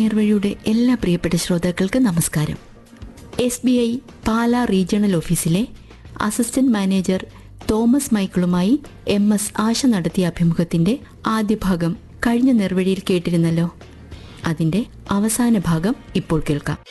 നേർവഴിയുടെ എല്ലാ പ്രിയപ്പെട്ട ശ്രോതാക്കൾക്ക് നമസ്കാരം S B I Pala regional ഓഫീസിലെ അസിസ്റ്റന്റ് മാനേജർ തോമസ് മൈക്കിളുമായി എം എസ് ആശ നടത്തിയ അഭിമുഖത്തിന്റെ ആദ്യ ഭാഗം കഴിഞ്ഞ നേർവഴിയിൽ കേട്ടിരുന്നല്ലോ അതിന്റെ അവസാന ഭാഗം ഇപ്പോൾ കേൾക്കാം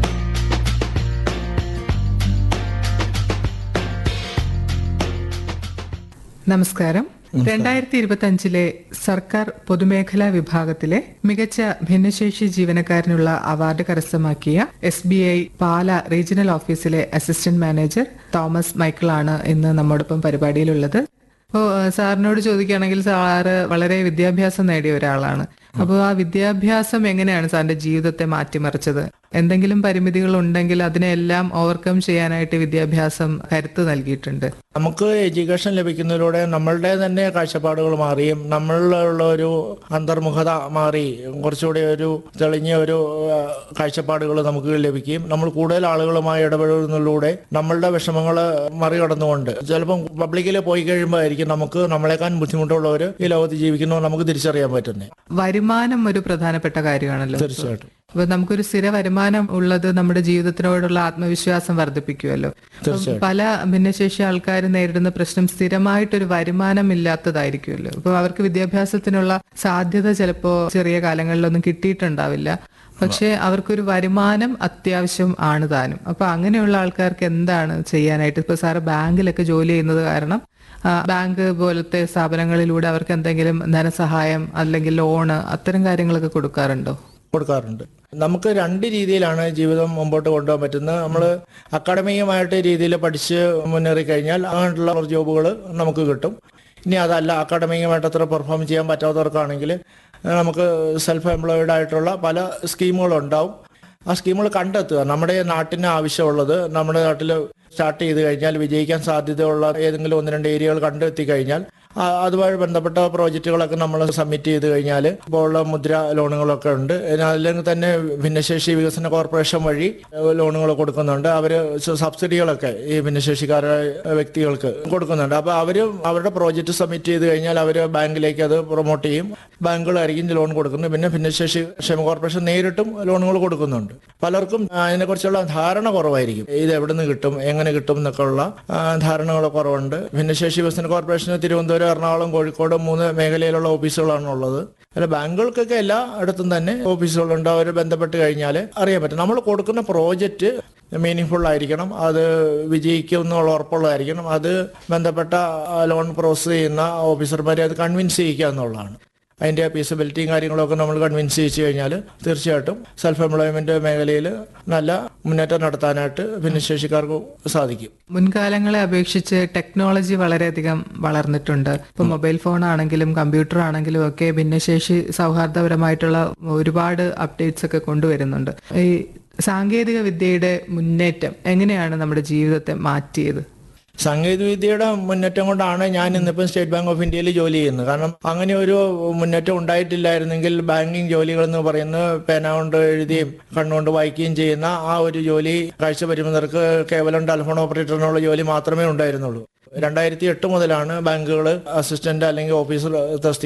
നമസ്കാരം രണ്ടായിരത്തി ഇരുപത്തി അഞ്ചിലെ സർക്കാർ പൊതുമേഖലാ വിഭാഗത്തിലെ മികച്ച ഭിന്നശേഷി ജീവനക്കാരനുള്ള അവാർഡ് കരസ്ഥമാക്കിയ S B I Pala regional ഓഫീസിലെ അസിസ്റ്റന്റ് മാനേജർ തോമസ് മൈക്കിളാണ് ഇന്ന് നമ്മോടൊപ്പം പരിപാടിയിലുള്ളത് അപ്പോൾ സാറിനോട് ചോദിക്കുകയാണെങ്കിൽ സാറ് വളരെ വിദ്യാഭ്യാസം നേടിയ ഒരാളാണ് അപ്പോൾ ആ വിദ്യാഭ്യാസം എങ്ങനെയാണ് സാറിന്റെ ജീവിതത്തെ മാറ്റിമറിച്ചത് എന്തെങ്കിലും പരിമിതികൾ ഉണ്ടെങ്കിൽ അതിനെല്ലാം ഓവർകം ചെയ്യാനായിട്ട് വിദ്യാഭ്യാസം കരുത്ത് നൽകിയിട്ടുണ്ട് നമുക്ക് എഡ്യൂക്കേഷൻ ലഭിക്കുന്നതിലൂടെ നമ്മളുടെ തന്നെ കാഴ്ചപ്പാടുകൾ മാറിയും നമ്മളിലുള്ള ഒരു അന്തർമുഖത മാറി കുറച്ചുകൂടി ഒരു തെളിഞ്ഞ ഒരു ആ, കാഴ്ചപ്പാടുകൾ നമുക്ക് ലഭിക്കുകയും നമ്മൾ കൂടുതൽ ആളുകളുമായി ഇടപെടുന്നതിലൂടെ നമ്മളുടെ വിഷമങ്ങൾ മറികടന്നുകൊണ്ട് ചിലപ്പം പബ്ലിക്കിൽ പോയി കഴിയുമ്പോഴായിരിക്കും നമുക്ക് നമ്മളെക്കാൾ ബുദ്ധിമുട്ടുള്ളവർ ഈ ലോകത്ത് ജീവിക്കുന്നു നമുക്ക് തിരിച്ചറിയാൻ പറ്റുന്നത് വരുമാനം ഒരു പ്രധാനപ്പെട്ട കാര്യമാണല്ലോ തീർച്ചയായിട്ടും അപ്പൊ നമുക്കൊരു സ്ഥിര വരുമാനം ഉള്ളത് നമ്മുടെ ജീവിതത്തിനോടുള്ള ആത്മവിശ്വാസം വർദ്ധിപ്പിക്കുമല്ലോ അപ്പം പല ഭിന്നശേഷി ആൾക്കാർ നേരിടുന്ന പ്രശ്നം സ്ഥിരമായിട്ടൊരു വരുമാനം ഇല്ലാത്തതായിരിക്കുമല്ലോ അപ്പൊ അവർക്ക് വിദ്യാഭ്യാസത്തിനുള്ള സാധ്യത ചിലപ്പോ ചെറിയ കാലങ്ങളിലൊന്നും കിട്ടിയിട്ടുണ്ടാവില്ല പക്ഷെ അവർക്കൊരു വരുമാനം അത്യാവശ്യം ആണ് താനും അപ്പൊ അങ്ങനെയുള്ള ആൾക്കാർക്ക് എന്താണ് ചെയ്യാനായിട്ട് ഇപ്പൊ സാറ് ബാങ്കിലൊക്കെ ജോലി ചെയ്യുന്നത് കാരണം ആ, ബാങ്ക് പോലത്തെ സ്ഥാപനങ്ങളിലൂടെ അവർക്ക് എന്തെങ്കിലും ധനസഹായം അല്ലെങ്കിൽ ലോണ് അത്തരം കാര്യങ്ങളൊക്കെ കൊടുക്കാറുണ്ടോ കൊടുക്കാറുണ്ട് നമുക്ക് രണ്ട് രീതിയിലാണ് ജീവിതം മുമ്പോട്ട് കൊണ്ടുപോകാൻ പറ്റുന്നത് നമ്മൾ അക്കാഡമികമായിട്ട് രീതിയിൽ പഠിച്ച് മുന്നേറി കഴിഞ്ഞാൽ അങ്ങനെയുള്ള ജോബുകൾ നമുക്ക് കിട്ടും ഇനി അതല്ല അക്കാഡമികമായിട്ട് അത്ര പെർഫോം ചെയ്യാൻ പറ്റാത്തവർക്കാണെങ്കിൽ നമുക്ക് സെൽഫ് എംപ്ലോയിഡ് ആയിട്ടുള്ള പല സ്കീമുകളും ഉണ്ടാവും ആ സ്കീമുകൾ കണ്ടെത്തുക നമ്മുടെ നാട്ടിന് ആവശ്യമുള്ളത് നമ്മുടെ നാട്ടിൽ സ്റ്റാർട്ട് ചെയ്ത് കഴിഞ്ഞാൽ വിജയിക്കാൻ സാധ്യതയുള്ള ഏതെങ്കിലും ഒന്ന് രണ്ട് ഏരിയകൾ കണ്ടെത്തി കഴിഞ്ഞാൽ ആ- അതുമായി ബന്ധപ്പെട്ട പ്രോജക്റ്റുകളൊക്കെ നമ്മൾ സബ്മിറ്റ് ചെയ്ത് കഴിഞ്ഞാൽ ഇപ്പോൾ ഉള്ള മുദ്ര ലോണുകളൊക്കെ ഉണ്ട് പിന്നെ അല്ലെങ്കിൽ തന്നെ ഭിന്നശേഷി വികസന കോർപ്പറേഷൻ വഴി ലോണുകൾ കൊടുക്കുന്നുണ്ട് അവർ സബ്സിഡികളൊക്കെ ഈ ഭിന്നശേഷിക്കാരായ വ്യക്തികൾക്ക് കൊടുക്കുന്നുണ്ട് അപ്പോൾ അവർ അവരുടെ പ്രോജക്റ്റ് സബ്മിറ്റ് ചെയ്ത് കഴിഞ്ഞാൽ അവർ ബാങ്കിലേക്ക് അത് പ്രൊമോട്ട് ചെയ്യും ബാങ്കുകളായിരിക്കും ലോൺ കൊടുക്കുന്നത് പിന്നെ ഭിന്നശേഷി ക്ഷേമ കോർപ്പറേഷൻ നേരിട്ടും ലോണുകൾ കൊടുക്കുന്നുണ്ട് പലർക്കും അതിനെക്കുറിച്ചുള്ള ധാരണ കുറവായിരിക്കും ഇത് എവിടെ നിന്ന് കിട്ടും എങ്ങനെ കിട്ടും എന്നൊക്കെ ഉള്ള ആ, ധാരണകൾ കുറവുണ്ട് ഭിന്നശേഷി വികസന കോർപ്പറേഷന് തിരുവനന്തപുരം എറണാകുളം കോഴിക്കോട് മൂന്ന് മേഖലയിലുള്ള ഓഫീസുകളാണ് ഉള്ളത് അല്ല ബാങ്കുകൾക്കൊക്കെ എല്ലാ ഇടത്തും തന്നെ ഓഫീസുകളുണ്ട് അവർ ബന്ധപ്പെട്ട് കഴിഞ്ഞാൽ അറിയാൻ പറ്റും നമ്മൾ കൊടുക്കുന്ന പ്രോജക്റ്റ് മീനിങ് ഫുൾ ആയിരിക്കണം അത് വിജയിക്കും എന്നുള്ള ഉറപ്പുള്ളതായിരിക്കണം അത് ബന്ധപ്പെട്ട ലോൺ പ്രോസസ് ചെയ്യുന്ന ഓഫീസർമാരെ അത് കൺവിൻസ് ചെയ്യിക്കുക എന്നുള്ളതാണ് അതിൻ്റെ ഫീസിബിലിറ്റിയും കാര്യങ്ങളൊക്കെ നമ്മൾ കൺവിൻസ് ചെയ്യിച്ചു കഴിഞ്ഞാൽ തീർച്ചയായിട്ടും സെൽഫ് എംപ്ലോയ്മെന്റ് മേഖലയിൽ നല്ല മുന്നേറ്റം നടത്താനായിട്ട് ഭിന്നശേഷിക്കാർക്ക് സാധിക്കും മുൻകാലങ്ങളെ അപേക്ഷിച്ച് ടെക്നോളജി വളരെയധികം വളർന്നിട്ടുണ്ട് ഇപ്പൊ മൊബൈൽ ഫോൺ ആണെങ്കിലും കമ്പ്യൂട്ടർ ആണെങ്കിലും ഒക്കെ ഭിന്നശേഷി സൗഹാർദ്ദപരമായിട്ടുള്ള ഒരുപാട് അപ്ഡേറ്റ്സ് ഒക്കെ കൊണ്ടുവരുന്നുണ്ട് ഈ സാങ്കേതിക വിദ്യയുടെ മുന്നേറ്റം എങ്ങനെയാണ് നമ്മുടെ ജീവിതത്തെ മാറ്റിയത് സാങ്കേതികവിദ്യയുടെ മുന്നേറ്റം കൊണ്ടാണ് ഞാൻ ഇന്നിപ്പം സ്റ്റേറ്റ് ബാങ്ക് ഓഫ് ഇന്ത്യയിൽ ജോലി ചെയ്യുന്നത് കാരണം അങ്ങനെ ഒരു മുന്നേറ്റം ഉണ്ടായിട്ടില്ലായിരുന്നെങ്കിൽ ബാങ്കിങ് ജോലികൾ എന്ന് പറയുന്നത് പേന കൊണ്ട് എഴുതിയും കണ്ണുകൊണ്ട് വായിക്കുകയും ചെയ്യുന്ന ആ ഒരു ജോലി കാഴ്ച പരിമിതർക്ക് കേവലം ടെലിഫോൺ ഓപ്പറേറ്ററിനുള്ള ജോലി മാത്രമേ ഉണ്ടായിരുന്നുള്ളൂ രണ്ടായിരത്തി എട്ട് മുതലാണ് ബാങ്കുകൾ അസിസ്റ്റന്റ് അല്ലെങ്കിൽ ഓഫീസർ തസ്തിക